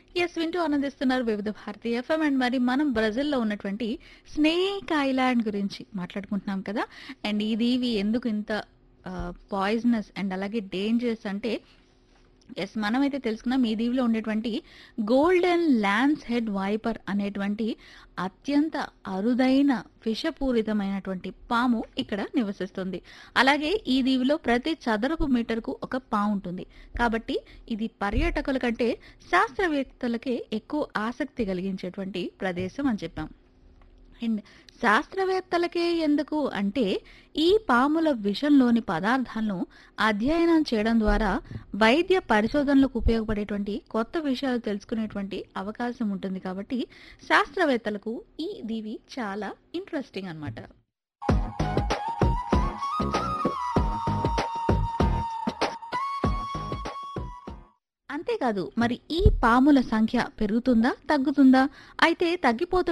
yes వింటూ ఆనందిస్తున్నారు వివిధ భారతి ఎఫ్ఎం అండ్ మరి మనం బ్రెజిల్లో ఉన్నటువంటి స్నేక్ ఐలాండ్ గురించి మాట్లాడుకుంటున్నాం కదా అండ్ ఈ దీవి ఎందుకు ఇంత పాయిజనస్ అండ్ అలాగే డేంజరస్ అంటే ఎస్ మనమైతే తెలుసుకున్నాం ఈ దీవిలో ఉండేటువంటి గోల్డెన్ ల్యాన్స్ హెడ్ వైపర్ అనేటువంటి అత్యంత అరుదైన విషపూరితమైనటువంటి పాము ఇక్కడ నివసిస్తుంది అలాగే ఈ దీవిలో ప్రతి చదరపు మీటర్కు ఒక పాము ఉంటుంది కాబట్టి ఇది పర్యాటకుల కంటే శాస్త్రవేత్తలకే ఎక్కువ ఆసక్తి కలిగించేటువంటి ప్రదేశం అని చెప్పాం అండ్ శాస్త్రవేత్తలకే ఎందుకు అంటే ఈ పాముల విషంలోని పదార్థాలను అధ్యయనం చేయడం ద్వారా వైద్య పరిశోధనలకు ఉపయోగపడేటువంటి కొత్త విషయాలు తెలుసుకునేటువంటి అవకాశం ఉంటుంది కాబట్టి శాస్త్రవేత్తలకు ఈ దీవి చాలా ఇంట్రెస్టింగ్ అన్నమాట అంతేకాదు మరి ఈ పాముల సంఖ్య పెరుగుతుందా తగ్గుతుందా అయితే తగ్గిపోతున్న